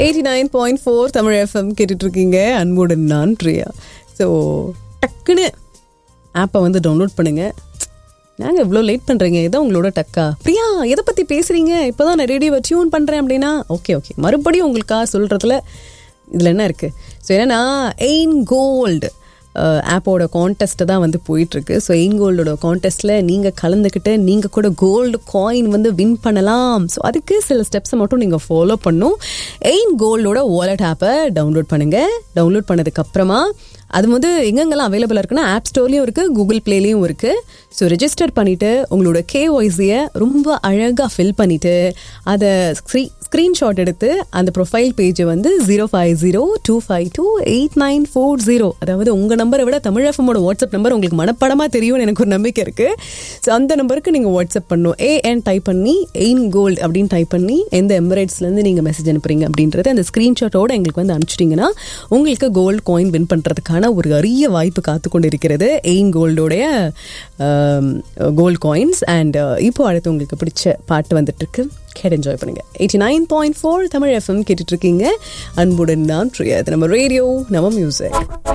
eighty nine point four Tamil FM கேட்டுட்டு இருக்கீங்க அன்புடன் நான் பிரியா ஸோ டக்குன்னு ஆப்பை வந்து டவுன்லோட் பண்ணுங்க நாங்கள் இவ்வளோ லேட் பண்ணுறீங்க இதான் உங்களோட டக்கா பிரியா எதை பற்றி பேசுகிறீங்க இப்போ தான் நான் ரேடியோவை டியூன் பண்ணுறேன் அப்படின்னா ஓகே ஓகே மறுபடியும் உங்களுக்காக சொல்கிறதுல இதில் என்ன இருக்குது ஸோ என்னன்னா எயின் கோல்டு ஆப்போட கான்டெஸ்ட் தான் வந்து போயிட்டுருக்கு ஸோ எயின் கோல்டோட கான்டெஸ்ட்டில் நீங்கள் கலந்துக்கிட்டு நீங்கள் கூட கோல்டு காயின் வந்து வின் பண்ணலாம் ஸோ அதுக்கு சில ஸ்டெப்ஸை மட்டும் நீங்கள் ஃபாலோ பண்ணும் எயின் கோல்டோட வாலெட் ஆப்பை டவுன்லோட் பண்ணுங்கள் டவுன்லோட் பண்ணதுக்கப்புறமா அது வந்து எங்கெங்கெல்லாம் அவைலபிளாக இருக்குன்னா ஆப் ஸ்டோர்லேயும் இருக்குது கூகுள் ப்ளேலேயும் இருக்குது ஸோ ரெஜிஸ்டர் பண்ணிவிட்டு உங்களோட கேஒய்சியை ரொம்ப அழகாக ஃபில் பண்ணிவிட்டு அதை ஸ்க்ரீ ஸ்க்ரீன்ஷாட் எடுத்து அந்த ப்ரொஃபைல் பேஜை வந்து zero five zero two five two eight nine four zero அதாவது உங்கள் நம்பரை விட தமிழ் எஃப்எம்மோட வாட்ஸ்அப் நம்பர் உங்களுக்கு மனப்படமாக தெரியும்னு எனக்கு ஒரு நம்பிக்கை இருக்குது ஸோ அந்த நம்பருக்கு நீங்கள் வாட்ஸ்அப் பண்ணணும் ஏஎன் டைப் பண்ணி எயின் கோல்டு அப்படின்னு டைப் பண்ணி எந்த எமிரேட்ஸ்லேருந்து நீங்கள் மெசேஜ் அனுப்புறீங்க அப்படின்றது அந்த ஸ்க்ரீன்ஷாட்டோட எங்களுக்கு வந்து அனுப்பிச்சிட்டிங்கன்னா உங்களுக்கு கோல்டு காயின் வின் பண்ணுறதுக்கான ஒரு அரிய வாய்ப்பு காத்து கொண்டு இருக்கிறது எயின் கோல்டோடைய கோல்டு காயின்ஸ் அண்ட் இப்போ அடுத்து உங்களுக்கு பிடிச்ச பாட்டு வந்துட்டு இருக்கு கேட் என்ஜாய் பண்ணுங்க eighty nine point four Tamil FM கேட்டுட்டு இருக்கீங்க அன்புடன் நான் பிரியா இது நம்ம ரேடியோ நம்ம மியூசிக்